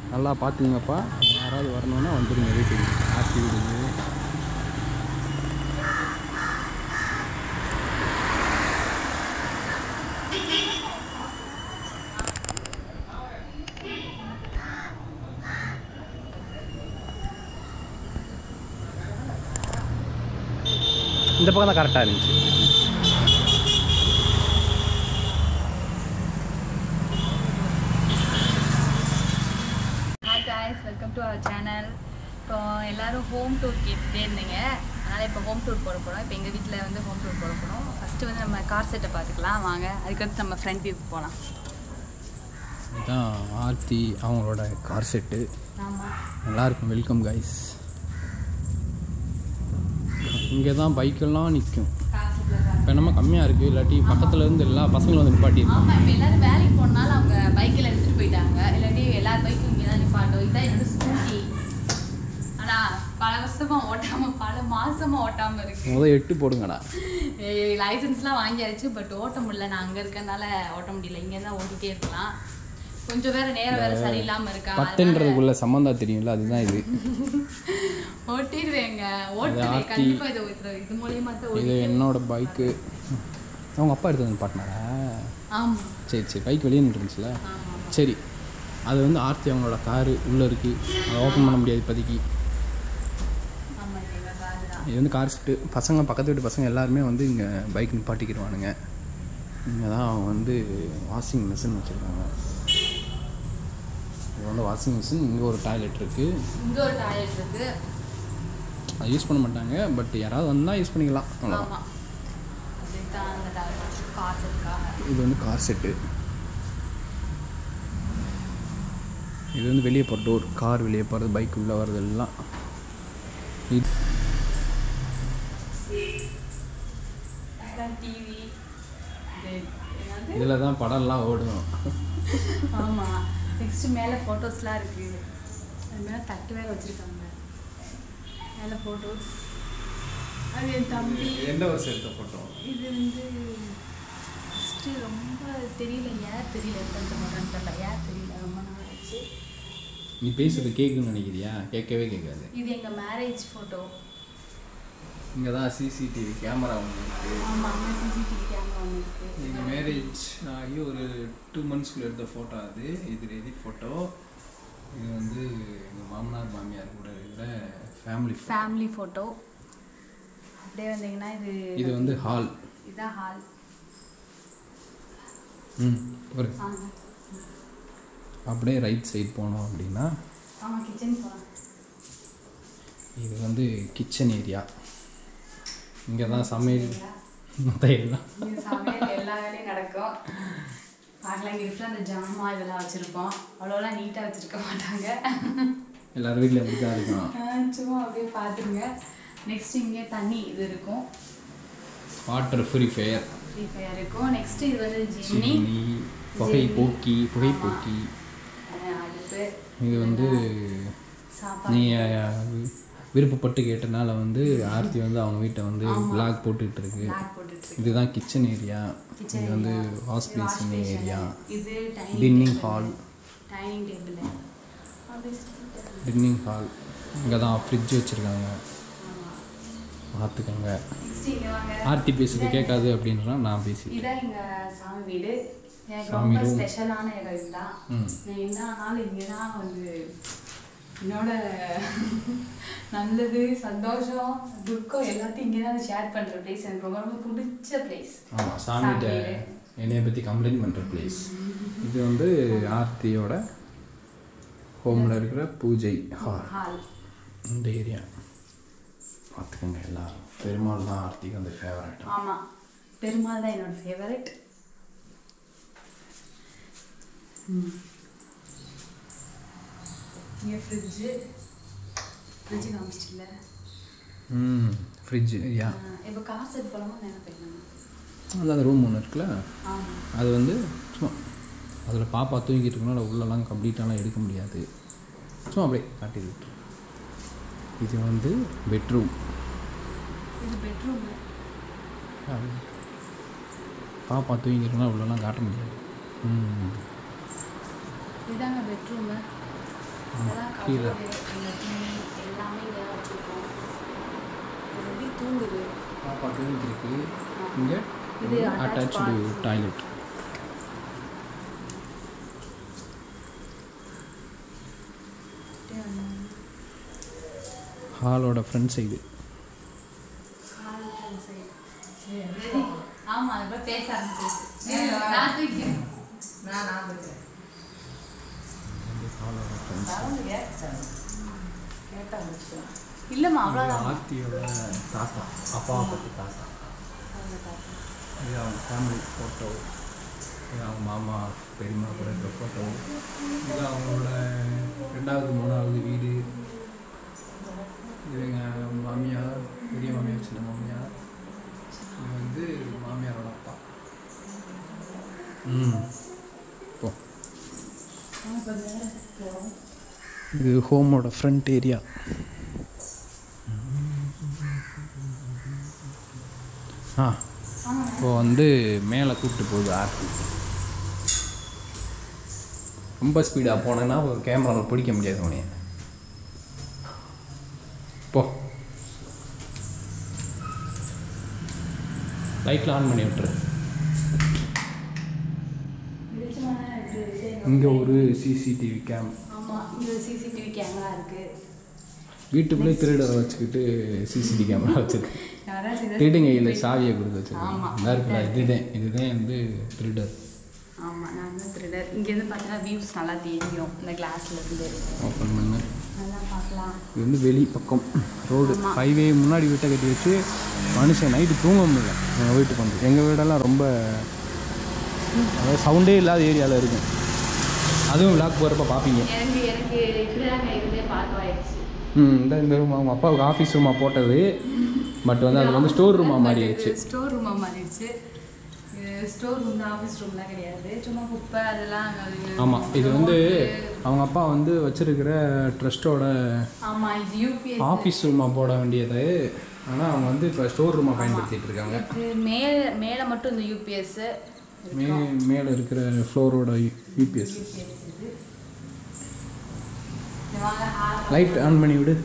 நல்லா பார்த்துங்கப்பா யாராவது வரணுன்னா வந்துடுங்க வீட்டுக்கு ஆர்த்தி வீடுங்க இந்த பக்கம் தான் கரெக்டாக இருந்துச்சு hi guys welcome to our channel இப்போ எல்லாரும் ஹோம் டூர் கேட்டுட்டே இருந்தீங்க அதனால் இப்போ ஹோம் டூர் போட போகிறோம் இப்போ எங்கள் வீட்டில் வந்து ஹோம் டூர் போட போகிறோம் ஃபஸ்ட்டு வந்து நம்ம கார் செட்டை பார்த்துக்கலாம் வாங்க அதுக்கடுத்து நம்ம ஃப்ரண்ட் வியூக்கு போகலாம் இதுதான் ஆர்த்தி அவங்களோட கார் செட்டு ஆமாம் எல்லாருக்கும் வெல்கம் கைஸ் இங்கே தான் பைக்கெல்லாம் நிற்கும் கார் செட்டில் இப்போ நம்ம கம்மியாக இருக்குது இல்லாட்டி பக்கத்தில் இருந்து எல்லா பசங்களும் வந்து நிப்பாட்டியிருக்காங்க ஆமாம் இப்போ எல்லாரும் வேலைக்கு போனால அவங்க பைக்கில் எடுத்துகிட்டு போயிட்டாங்க இல்லாட்டி எல்லார் பைக்கும் இங்கே தான் நிப்பாட்டோம் இதுதான் என்னோட ஸ்கூட்டி ஆனால் பல வருஷமாக ஓட்டாமல் பல மாசமா ஓட்டாமல் இருக்கு முதல் எட்டு போடுங்கடா லைசன்ஸ்லாம் வாங்கியாச்சு பட் ஓட்ட முடியல நான் அங்கே இருக்கறனால ஓட்ட முடியல இங்கே தான் ஓட்டிகிட்டே இருக்கலாம் கொஞ்சம் வேற நேரம் வேற சரியில்லாமல் இருக்கா அதனால பட்டுன்றதுக்குள்ள சம்மந்தம் தெரியும்ல அதுதான் இது ஓட்டிடுவேங்க ஓட்டுவேன் ஆர்த்தி. கண்டிப்பாக இது ஓட்டுறேன் இது மூலியமா தான் இது ஓடி என்னோட பைக்கு அவங்க அப்பா எடுத்து வந்து பாட்டினாரா ஆமாம் சரி சரி பைக் வெளியே நின்றுச்சுல ஆமாம் சரி அது வந்து ஆர்த்தி அவங்களோட காரு உள்ளே இருக்குது அதை ஓப்பன் பண்ண முடியாது இப்போதைக்கு ஆமாம் இது எங்கள் காரு தான் இது வந்து கார் செட்டு பசங்க பக்கத்து வீட்டு பசங்க எல்லாருமே வந்து இங்கே பைக் நிப்பாட்டிக்கிடுவானுங்க இங்கே தான் அவங்க வந்து வாஷிங் மிஷின் வச்சுருக்காங்க இது வந்து வாஷிங் மிஷின் இங்கே ஒரு டாய்லெட் இருக்குது இங்கே ஒரு டாய்லெட் இருக்கு அது யூஸ் பண்ண மாட்டாங்க பட் யாராவது வந்தால் யூஸ் பண்ணிக்கலாம் அவ்வளோதான் ஆமாம் அதுதான் அந்த டாய்லெட் காற்றுக்காக இது வந்து கார் செட்டு இது வந்து வெளியே போகிற டோர் கார் வெளியே போகிறது பைக் உள்ளே வர்றது எல்லாம் இது இதுதான் டிவி இது என்னது இதில் தான் படம்லாம் ஓடும் ஆமாம் நெக்ஸ்ட் மேலே ஃபோட்டோஸ்லாம் இருக்குது அது மேலே தட்டு வேற வச்சுருக்காங்க மேலே ஃபோட்டோஸ் அது என் தம்பி எந்த வருஷம் எடுத்த ஃபோட்டோ இது வந்து ஃபஸ்ட்டு ரொம்ப தெரியல யார் தெரியல எடுத்து மாட்டேன்னு தெரியல யார் தெரியல ரொம்ப நாள் ஆச்சு நீ பேசுறது கேட்குன்னு நினைக்கிறியா கேட்கவே கேட்காது இது எங்கள் மேரேஜ் ஃபோட்டோ இங்கே தான் சிசிடிவி கேமரா ஒன்று இருக்குது ஆமாம் அங்கே சிசிடிவி கேமரா ஒன்று இருக்குது எங்கள் மேரேஜ் ஆகி ஒரு டூ மந்த்ஸ்க்குள்ள எடுத்த ஃபோட்டோ அது இது ரெடி ஃபோட்டோ இது வந்து எங்கள் மாமனார் மாமியார் கூட இருக்கிற ஃபேமிலி ஃபேமிலி ஃபோட்டோ அப்படியே வந்தீங்கன்னா இது இது வந்து ஹால் இதுதான் ஹால் ம் ஒரு ஆமாம் அப்படியே ரைட் சைடு போனோம் அப்படின்னா ஆமாம் கிச்சன் போகலாம் இது வந்து கிச்சன் ஏரியா இங்கே தான் சமையல் மொத்த எல்லாம் இங்க சமையல் எல்லா வேலையும் நடக்கும் பார்க்கலாம் இங்கே இருக்கிற அந்த ஜாமான் இதெல்லாம் வச்சுருப்போம் அவ்வளோலாம் நீட்டாக வச்சுருக்க மாட்டாங்க எல்லாரும் வீட்டில் எப்படி தான் இருக்கும் ஆஹ் சும்மா அப்படியே பார்த்துருங்க நெக்ஸ்ட் இங்கே தண்ணி இது இருக்கும் வாட்டர் ஃப்ரீஃபயர் ஃப்ரீ ஃபயர் இருக்கும் நெக்ஸ்ட் இது வந்து ஜிம்னி சிம்னி புகை போக்கி புகை ஆமா. போக்கி ஆஹ் அடுப்பு இது வந்து சாப்பாடு நீங்கள் விருப்பப்பட்டு கேட்டனால வந்து ஆர்த்தி வந்து அவங்க வீட்டை வந்து பிளாக் போட்டுக்கிட்டு இருக்கு பிளாக் போட்டுட்டு இதுதான் கிச்சன் ஏரியா கிச்சன் இது வந்து வாஷ் பேசிங் ஏரியா இது dining hall dining table dining hall இங்கே தான் ஃப்ரிட்ஜ் வச்சுருக்காங்க பார்த்துக்கோங்க நெக்ஸ்ட் இங்கே வாங்க ஆர்த்தி பேசுறது கேட்காது அப்படின்றா நான் பேசி இதான் எங்க சாமி வீடு எனக்கு சாமி ரொம்ப room. ஸ்பெஷலான இடம் இதுதான் ம் நான் என்ன ஆனாலும் இங்கே தான் வந்து என்னோட நல்லது சந்தோஷம் துக்கம் எல்லாத்தையும் இங்கே தான் ஷேர் பண்ணுற பிளேஸ் எனக்கு ரொம்ப ரொம்ப பிடிச்ச பிளேஸ் ஆமாம் சாமிகிட்ட என்னைய பற்றி கம்ப்ளைண்ட் பண்ணுற பிளேஸ் இது வந்து ஆர்த்தியோட ஹோமில் இருக்கிற பூஜை ஹால் ஹால் இந்த ஏரியா பார்த்துக்கோங்க எல்லாம் பெருமாள் தான் ஆர்த்திக்கு வந்து ஃபேவரட் ஆமாம் பெருமாள் தான் என்னோட ஃபேவரட் இங்கே ஃப்ரிட்ஜு ஃப்ரிட்ஜு காமிச்சிட்டில்ல ம் ஃப்ரிட்ஜ் ஏரியா இப்போ கார் செட் போலாமா நேரம் போயிடலாம் அது அந்த ரூம் ஒன்று இருக்குல்ல ஆமாம் அது வந்து சும்மா அதில் பாப்பா தூங்கிட்டு இருக்கனால உள்ளெல்லாம் கம்ப்ளீட்டாலாம் எடுக்க முடியாது சும்மா அப்படியே காட்டி விட்டு இது வந்து பெட்ரூம் இது பெட்ரூமு பாப்பா தூங்கிருக்கனால உள்ளெல்லாம் காட்ட முடியாது ம் இதாங்க பெட்ரூமு இதெல்லாம் கீழே. கபோர்டு, இந்த துணி எல்லாமே இங்கே தான் வச்சுருக்கோம் இது எப்படி தூங்குது பாப்பா தூங்கிருக்கு இங்கே இது attached அட்டாச்சு bathroom. டாய்லெட் ஹாலோட ஃப்ரண்ட் சைடு ஆமா அதுக்கப்புறம் பேச ஆரம்பிச்சிருச்சு நான் தூக்கிறேன் ஹாலோட ஃப்ரண்ட் இல்லைம்மா அவ்வளோதான் ஆர்த்தியோட தாத்தா அப்பாவை பற்றி தாத்தா இது அவங்க ஃபேமிலி ஃபோட்டோ இது அவங்க மாமா பெரியம்மா கூட இருக்கிற ஃபோட்டோ இது அவங்களோட ரெண்டாவது மூணாவது வீடு இது எங்கள் மாமியார் பெரிய மாமியார் சின்ன மாமியார் இது வந்து மாமியாரோட அப்பா ம் போ இது ஹோமோட ஃப்ரண்ட் ஏரியா ஆ இப்போ வந்து மேலே கூப்பிட்டு போகுது ஆர்த்தி ரொம்ப ஸ்பீடாக போனேன்னா ஒரு கேமராவில் பிடிக்க முடியாது உனைய போ லைட்லாம் ஆன் பண்ணி விட்டுரு இங்கே ஒரு சிசிடிவி கேம் ஆமா இங்க சிசிடிவி கேமரா இருக்கு வீட்டுக்குள்ளே திருடரை வச்சுக்கிட்டு சிசிடிவி கேமரா வச்சுருக்கு யாராச்சும் இதை- திருடுங்க கையில் சாவியை கொடுத்து ஆமா. வச்சுருக்கேன் இருக்குல்ல இதுதான் இதுதான் வந்து திருடர் ஆமா நான் தான் த்ரில்லர் இங்கேருந்து பார்த்தீங்கன்னா வியூஸ் நல்லா தெரியும் இந்த கிளாஸ்ல இருந்து ஓப்பன் பண்ணு நல்லா பார்க்கலாம் இது வந்து வெளி பக்கம் ரோடு ஆமா. ஹைவே முன்னாடி வீட்டை கட்டி வச்சு மனுஷன் நைட்டு தூங்க முடியல எங்கள் வீட்டுக்கு வந்து எங்கள் வீடெல்லாம் ரொம்ப அதாவது சவுண்டே இல்லாத ஏரியாவில் இருக்கும் அதுவும் விழாக்கு போகிறப்ப பார்ப்பீங்க எனக்கு எனக்கு இப்படிதாங்க இருந்தே பார்க்கவாயிடுச்சு ம் இந்த இந்த ரூம் அவங்க அப்பாவுக்கு ஆஃபீஸ் ரூமாக போட்டது பட் வந்து அது வந்து ஸ்டோர் ரூமாக மாறிடுச்சு ஸ்டோர் ரூமா மாறிடுச்சு இது ஸ்டோர் ரூம் தான் ஆஃபீஸ் ரூம்லாம் கிடையாது சும்மா குப்பை அதெல்லாம் அது ஆமாம் இது வந்து அவங்க அப்பா வந்து வச்சிருக்கிற ட்ரஸ்ட்டோட ஆமா இது யூபிஎஸ் ஆஃபீஸ் ரூமாக போட வேண்டியது ஆனால் அவங்க வந்து இப்போ ஸ்டோர் ரூமாக பயன்படுத்திட்டு இருக்காங்க மேல மேல மட்டும் இந்த யூபிஎஸ் மே மேலே இருக்கிற ஃப்ளோரோட யூபிஎஸ் லைட் ஆன் பண்ணி விடு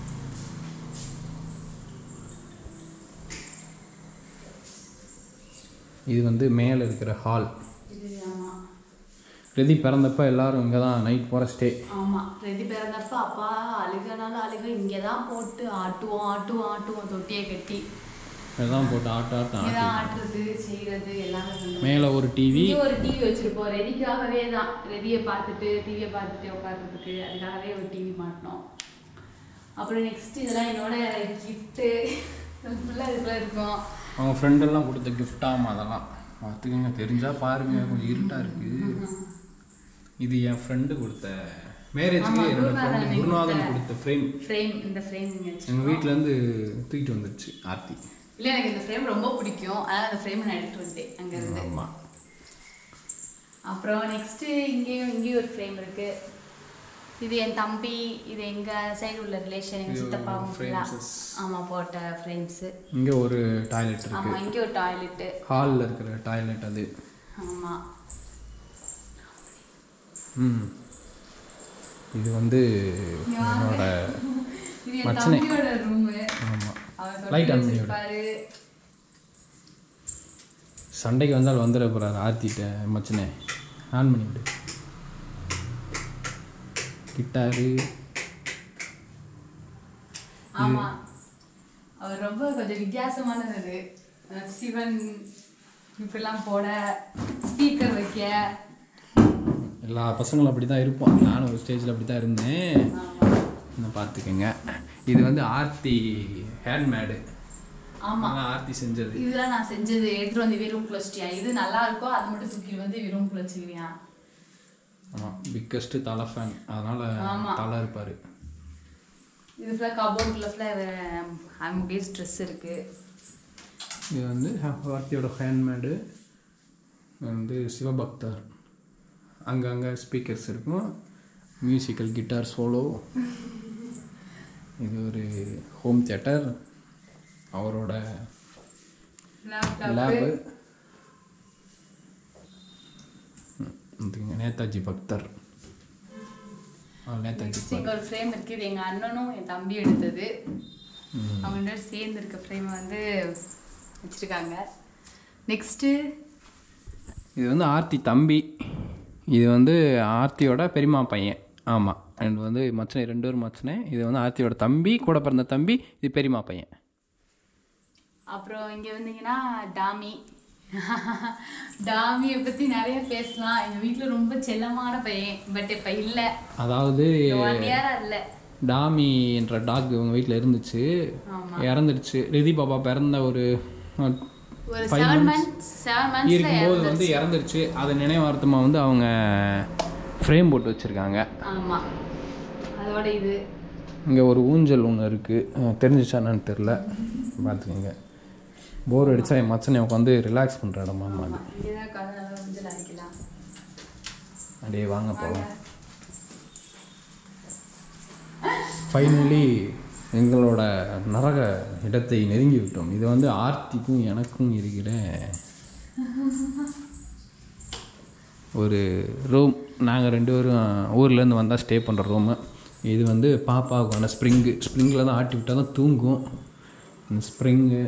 இது வந்து மேலே இருக்கிற ஹால் இது ஆமா ரெதி பிறந்தப்ப எல்லாரும் இங்கே தான் நைட் போகிற ஸ்டே ஆமா ரெடி பிறந்தப்ப அப்பா அழுகனாலும் அழுக இங்கே தான் போட்டு ஆட்டுவோம் ஆட்டுவோம் ஆட்டுவோம் தொட்டியை கட்டி இதெல்லாம் போட்டு ஆட்ட ஆட்டம் இங்கே ஆட்டி தான் ஆட்டுறது செய்யறது எல்லாமே பண்ணுவோம் மேலே ஒரு டிவி இங்கே ஒரு டிவி வச்சிருப்போம் ரெடிக்காகவே தான் ரெடியை பார்த்துட்டு டிவியை பார்த்துட்டு உட்கார்றதுக்கு அதுக்காகவே ஒரு டிவி மாட்டினோம் அப்புறம் நெக்ஸ்ட் இதெல்லாம் என்னோட கிஃப்ட்டு ஃபுல்லாக இதுக்குள்ள இருக்கும் அவங்க ஃப்ரெண்டெல்லாம் கொடுத்த கிஃப்டாமா அதெல்லாம் பார்த்துக்கங்க தெரிஞ்சால் பாருங்க கொஞ்சம் இருட்டாக இருக்குது இது என் ஃப்ரெண்டு கொடுத்த மேரேஜ்க்கு ஆமா, என்னோட குருநாதன் ஃப்ரெண்டு அன்னைக்கு குருநாதன் கொடுத்த- கொடுத்த ஃப்ரேம் ஃப்ரேம் இந்த ஃப்ரேம் நீங்கள் எங்கள் வீட்டிலேருந்து தூக்கிட்டு வந்துடுச்சு ஆர்த்தி இல்லை எனக்கு இந்த ஃப்ரேம் ரொம்ப பிடிக்கும் அதனால் அந்த ஃப்ரேம் நான் எடுத்துட்டு வந்துட்டேன் அங்கேருந்து ஆமாம் அப்புறம் நெக்ஸ்ட்டு இங்கேயும் இங்கேயும் ஒரு ஃப்ரேம் இருக்கு இது என் தம்பி இது எங்கள் சைடு உள்ள ரிலேஷன் எங்கள் இது சித்தப்பா frames. ஆமாம் போட்ட ஃப்ரேம்ஸு இங்கே ஒரு டாய்லெட் இருக்கு ஆமாம் இங்கே ஒரு டாய்லெட்டு ஹாலில் இருக்கிற டாய்லெட் அது ஆமாம் ம் இது வந்து என்னோட இது என் மச்சனே. தம்பியோட ரூமு ஆமாம் அவர் Light தொட்டி on பண்ணி விடு. வச்சிருப்பாரு சண்டைக்கு வந்தால் வந்துட போகிறாரு ஆர்த்திட்ட மச்சனே ஆன் பண்ணி விடு கிட்டாரு ஆமா அவர் ரொம்ப கொஞ்சம் வித்தியாசமானது அஹ் சிவன் இப்படிலாம் போட ஸ்பீக்கர் வைக்க எல்லா பசங்களும் அப்படி தான் இருப்போம் நானும் ஒரு ஸ்டேஜில் அப்படி தான் இருந்தேன் ஆமா இன்னும் பார்த்துக்கோங்க இது வந்து ஆர்த்தி ஹேண்ட்மேடு ஆமா ஆர்த்தி செஞ்சது இதெல்லாம் நான் செஞ்சது எடுத்துட்டு வந்து வெறும் குளிச்சிட்டியா இது நல்லா இருக்கோ அது மட்டும் தூக்கி வந்து வெறும் குளிச்சுக்குவியா ஆமாம் பிக்கஸ்ட்டு தலை ஃபேன் அதனால் ஆமா. தலை இருப்பார் இது ஃபுல்லாக கபோர்டில் ஃபுல்லாக முகேஷ் ட்ரெஸ் இருக்கு இது வந்து ஆர்த்தியோட ஹேண்ட்மேடு வந்து சிவபக்தர் அங்கங்கே ஸ்பீக்கர்ஸ் இருக்கும் மியூசிக்கல் கிட்டார் சோலோ இது ஒரு ஹோம் தியேட்டர் அவரோட லேப்டாப் லேபு நேதாஜி பக்தர் நேற்று நெக்ஸ்ட் இங்கே ஒரு ஃப்ரேம் இருக்குது இது எங்கள் அண்ணனும் என் தம்பி எடுத்தது அவங்க ரெண்டு பேரும் சேர்ந்து இருக்க ஃப்ரேமை வந்து வச்சுருக்காங்க நெக்ஸ்ட்டு இது வந்து ஆர்த்தி தம்பி இது வந்து ஆர்த்தியோட பெரியம்மா பையன் ஆமாம் ரெண்டு வந்து மச்சனை ரெண்டு பேரும் மச்சனை இது வந்து ஆர்த்தியோட தம்பி கூட பிறந்த தம்பி இது பெரியம்மா பையன் அப்புறம் இங்கே வந்தீங்கன்னா டாமி டாமியை பற்றி நிறைய பேசலாம் எங்கள் வீட்டில் ரொம்ப செல்லமான பையன் பட் இப்போ இல்லை அதாவது ஒன் இயராக இல்லை டாமி என்ற டாக் இவங்க வீட்டில் இருந்துச்சு இறந்துடுச்சு ரிதி பாப்பா பிறந்த ஒரு அஹ், ஒரு செவன் மந்த்ஸ் செவன் மந்த்ஸில் இருக்கும்போது வந்து இறந்துருச்சு அதை நினைவார்த்தமாக வந்து அவங்க ஃப்ரேம் போட்டு வச்சுருக்காங்க ஆமாம் அதோட இது இங்கே ஒரு ஊஞ்சல் ஒன்று இருக்குது தெரிஞ்சிச்சா என்னன்னு தெரில பார்த்துக்கோங்க போர் அடித்தா என் மச்சனை உட்காந்து ரிலாக்ஸ் பண்ணுற இடமா அது இங்கே தான் கதை நல்லா கொஞ்சம் அரைக்கலாம் அப்படியே வாங்க போகலாம் ஃபைனலி எங்களோட நரக இடத்தை நெருங்கி விட்டோம் இது வந்து ஆர்த்திக்கும் எனக்கும் இருக்கிற ஒரு ரூம் நாங்கள் ரெண்டு பேரும் ஊர்லேருந்து வந்தால் ஸ்டே பண்ணுற ரூமு இது வந்து பாப்பாவுக்கான ஸ்ப்ரிங்கு ஸ்ப்ரிங்கில் தான் ஆட்டி விட்டால் தான் தூங்கும் இந்த ஸ்ப்ரிங்கு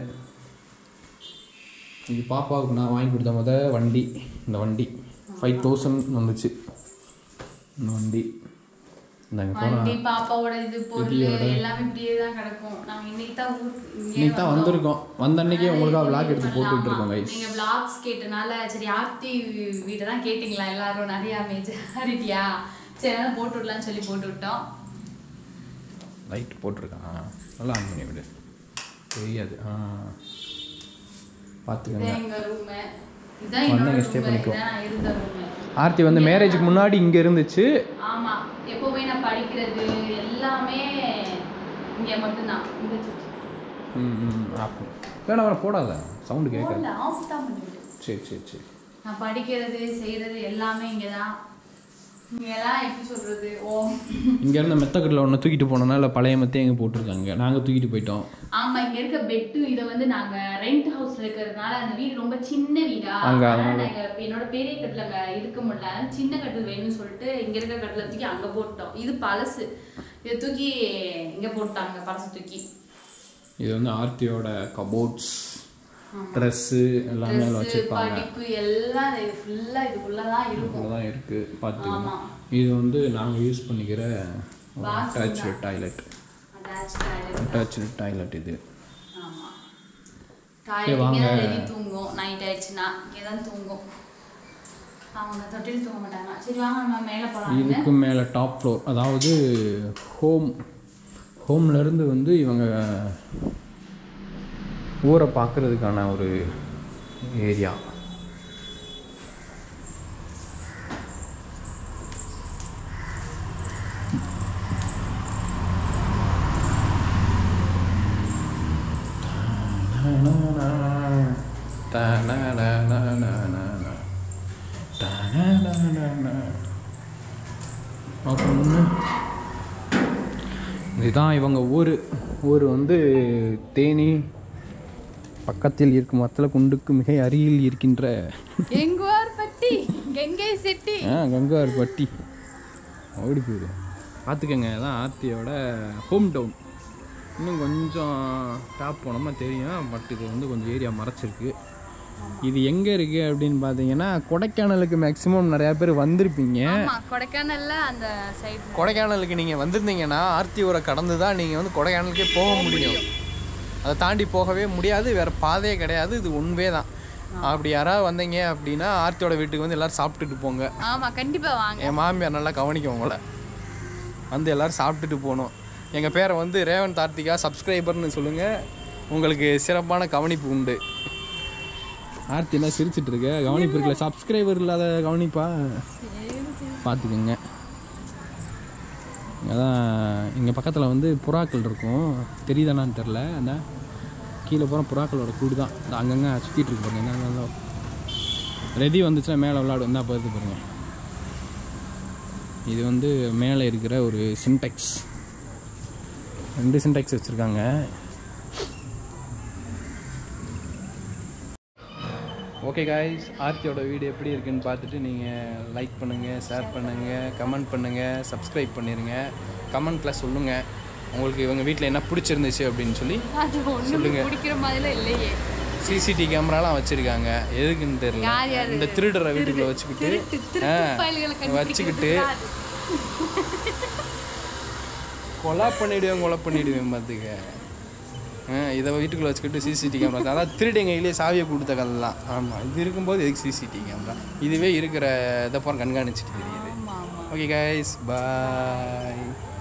இது பாப்பாவுக்கு நான் வாங்கி கொடுத்த முத வண்டி இந்த வண்டி ஃபைவ் தௌசண்ட் வந்துச்சு இந்த வண்டி இந்தாங்க போனால் வண்டி பாப்பாவோட இது பொருள் எல்லாமே இப்படியே தான் கிடக்கும் நாங்க இன்னைக்கு தான் ஊருக்கு இங்கே இன்னைக்கு தான் வந்திருக்கோம் வந்த அன்னைக்கே உங்களுக்காக விளாக் எடுத்து போட்டுக்கிட்டு இருக்கோம் கைஸ் நீங்க vlogs கேட்டனால சரி ஆர்த்தி வீட்டை தான் கேட்டிங்களா எல்லாரும் நிறைய மெஜாரிட்டியா சரி அதனால போட்டு விடலாம்னு சொல்லி போட்டு விட்டோம் லைட் போட்டிருக்கான் நல்லா ஆன் பண்ணி விடு தெரியாது ஆ பார்த்துக்கோங்க இதான் எங்க ரூம் இதான் வந்து என்னோட இங்க stay room. பண்ணிக்கோ. இதான் நான் இருந்த ரூம் ஆர்த்தி வந்து மேரேஜுக்கு முன்னாடி இங்கே இருந்துச்சு ஆமா எப்பவுமே நான் படிக்கிறது எல்லாமே இங்க மட்டும்தான் இந்த ம் ம் ஆஃப் வேணா வேணா போடாத சவுண்டு கேட்காது ஆஃப் தான் பண்ணிவிட்டு சரி சரி சரி நான் படிக்கிறது செய்யறது எல்லாமே இங்கே தான் இங்கெல்லாம் எப்படி சொல்றது ஓ இங்கேருந்து மெத்தக்கட்டில் ஒன்று தூக்கிட்டு போனோம்னா இல்லை பழைய மெத்தை எங்கே போட்டிருக்காங்க நாங்கள் தூக்கிட்டு போயிட்டோம் ஆமா இங்க இருக்க பெட்டு இதை வந்து நாங்க ரெண்ட் ஹவுஸ்ல இருக்கிறதுனால அந்த வீடு ரொம்ப சின்ன வீடா அங்க அதனால நாங்க என்னோட பெரிய கட்டில அங்க இருக்க முடியல அதனால சின்ன கட்டில் வேணும்னு சொல்லிட்டு இங்க இருக்க கட்டில தூக்கி அங்க போட்டோம் இது பழசு இதை தூக்கி இங்க போட்டாங்க பழசு தூக்கி இது வந்து ஆர்த்தியோட கபோர்ட்ஸ் ட்ரெஸ்ஸு எல்லாமே அதில் Dress, வச்சுருப்பாங்க படிப்பு எல்லாம் இது ஃபுல்லா இதுக்குள்ளதான் இருக்கும் இவ்வளோதான் இருக்குது பார்த்துக்கோங்க ஆமா. இது வந்து நாங்கள் யூஸ் பண்ணிக்கிற attach toilet attach toilet attach toilet இது ஆமா டாய்லெட் இங்கே தான் ரெடி தூங்கும் நைட் ஆயிடுச்சுன்னா இங்கே தான் தூங்கும் அவங்க தொட்டில் தூங்க மாட்டாங்க சரி வாங்க நம்ம மேலே போகலாம் இதுக்கு மேலே டாப் ஃப்ளோர் அதாவது ஹோம் ஹோம்லேருந்து வந்து இவங்க ஊரை பார்க்குறதுக்கான ஒரு ஏரியா இதுதான் இவங்க ஊர் ஊர் வந்து தேனி பக்கத்தில் இருக்கும் மத்தல குண்டுக்கு மிக அருகில் இருக்கின்ற எங்குவார் பட்டி கங்கை செட்டி ஆ கங்கார் பட்டி ஓடி போயிடு பார்த்துக்கங்க அதான் ஆர்த்தியோட ஹோம் டவுன் இன்னும் கொஞ்சம் டாப் போனோம்னா தெரியும் பட் இது வந்து கொஞ்சம் ஏரியா மறைச்சிருக்கு இது எங்கே இருக்குது அப்படின்னு பார்த்தீங்கன்னா கொடைக்கானலுக்கு மேக்ஸிமம் நிறையா பேர் வந்திருப்பீங்க ஆமா கொடைக்கானல்ல அந்த சைடு கொடைக்கானலுக்கு நீங்கள் வந்திருந்தீங்கன்னா ஆர்த்தி ஊரை கடந்து தான் நீங்கள் வந்து கொடைக்கானலுக்கே போக முடியும் அதை தாண்டி போகவே முடியாது வேறு பாதையே கிடையாது இது ஒன்வே தான் அப்படி யாராவது வந்தீங்க அப்படின்னா ஆர்த்தியோட வீட்டுக்கு வந்து எல்லோரும் சாப்பிட்டுட்டு போங்க ஆமா கண்டிப்பா வாங்க என் மாமியார் நல்லா கவனிக்கும் உங்களை வந்து எல்லோரும் சாப்பிட்டுட்டு போகணும் எங்கள் பேரை வந்து ரேவன் கார்த்திகா சப்ஸ்கிரைபர்னு சொல்லுங்கள் உங்களுக்கு சிறப்பான கவனிப்பு உண்டு ஆர்த்தி என்ன சிரிச்சிட்டு இருக்க கவனிப்பு இருக்குல்ல சப்ஸ்கிரைபர் இல்லாத கவனிப்பா பார்த்துக்குங்க அதான் இங்கே பக்கத்தில் வந்து புறாக்கள் இருக்கும் தெரியுதானான்னு தெரில அந்த கீழே போகிற புறாக்களோட கூடு தான் இந்த அங்கங்கே சுற்றிட்டு இருக்கு பாருங்க என்ன நல்லா ரெடி வந்துச்சுன்னா மேலே விளாடும் என்ன பார்த்து பாருங்க இது வந்து மேலே இருக்கிற ஒரு சின்டெக்ஸ் ரெண்டு சின்டெக்ஸ் வச்சுருக்காங்க ஓகே காய்ஸ் ஆர்த்தியோட வீடியோ எப்படி இருக்குன்னு பார்த்துட்டு நீங்கள் லைக் பண்ணுங்கள் ஷேர் பண்ணுங்கள் கமெண்ட் பண்ணுங்கள் சப்ஸ்கிரைப் பண்ணிடுங்க கமெண்ட்டில் சொல்லுங்கள் உங்களுக்கு இவங்க வீட்டில் என்ன பிடிச்சிருந்துச்சு அப்படின்னு சொல்லி அது ஒன்றும் பிடிக்கிற மாதிரிலாம் இல்லையே சிசிடிவி கேமராலாம் வச்சுருக்காங்க எதுக்குன்னு தெரியல யார் யார் இந்த திருடுற வீட்டுக்குள்ள வச்சுக்கிட்டு திருட்டு திருட்டு ஆ, பயல்களை வச்சுக்கிட்டு கண்டுபிடிக்கிறது கொலை பண்ணிடுவேன் கொலை பண்ணிடுவேன் பார்த்துக்க ஆ, இதை வீட்டுக்குள்ள வச்சுக்கிட்டு சிசிடிவி கேமரா அதான் திருடிங்க கையிலேயே சாவியை கொடுத்த கல்லாம் ஆமாம் இது இருக்கும்போது எதுக்கு சிசிடிவி கேமரா இதுவே இருக்கிற இதை போகிற கண்காணிச்சிட்டு தெரியுது ஆமா ஆமா ஓகே கைஸ் பாய்